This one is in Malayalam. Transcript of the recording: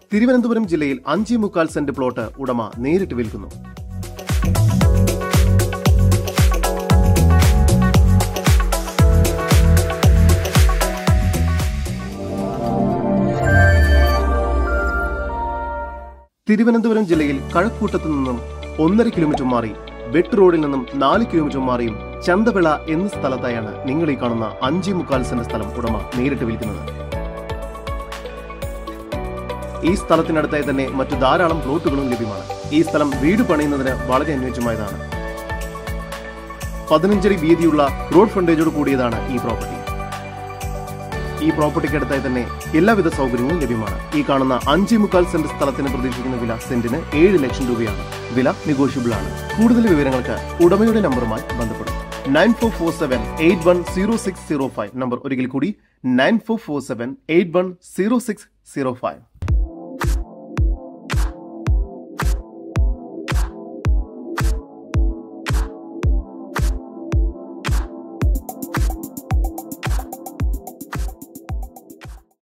തിരുവനന്തപുരം ജില്ലയിൽ അഞ്ചേ മുക്കാൽ സെന്റ് പ്ലോട്ട് ഉടമ നേരിട്ട് വിൽക്കുന്നു തിരുവനന്തപുരം ജില്ലയിൽ കഴക്കൂട്ടത്തു നിന്നും ഒന്നര കിലോമീറ്റർ മാറി വെട്ട് റോഡിൽ നിന്നും നാല് കിലോമീറ്റർ മാറിയും ചന്തവിള എന്ന സ്ഥലത്തായാണ് നിങ്ങൾ ഈ കാണുന്ന അഞ്ചേ മുക്കാൽ സെന്റ് സ്ഥലം ഉടമ നേരിട്ട് വിൽക്കുന്നത് ഈ സ്ഥലത്തിനടുത്തായി തന്നെ മറ്റു ധാരാളം പ്ലോട്ടുകളും ലഭ്യമാണ് ഈ സ്ഥലം വീട് പണിയുന്നതിന് വളരെ അനുയോജ്യമായതാണ് പതിനഞ്ചടി വീതിയുള്ള റോഡ് ഫ്രണ്ടേജോട് കൂടിയതാണ് ഈ പ്രോപ്പർട്ടി ഈ പ്രോപ്പർട്ടിക്ക് അടുത്തായി തന്നെ എല്ലാവിധ സൗകര്യങ്ങളും ലഭ്യമാണ് ഈ കാണുന്ന അഞ്ചേ മുക്കാൽ സെന്റ് സ്ഥലത്തിന് പ്രതീക്ഷിക്കുന്ന വില സെന്റിന് ഏഴ് ലക്ഷം രൂപയാണ് വില നെഗോഷ്യബിൾ ആണ് കൂടുതൽ വിവരങ്ങൾക്ക് ഉടമയുടെ നമ്പറുമായി ബന്ധപ്പെടും nine four four seven eight one zero six zero five നമ്പർ ഒരിക്കൽ കൂടി nine four four seven eight one zero six zero five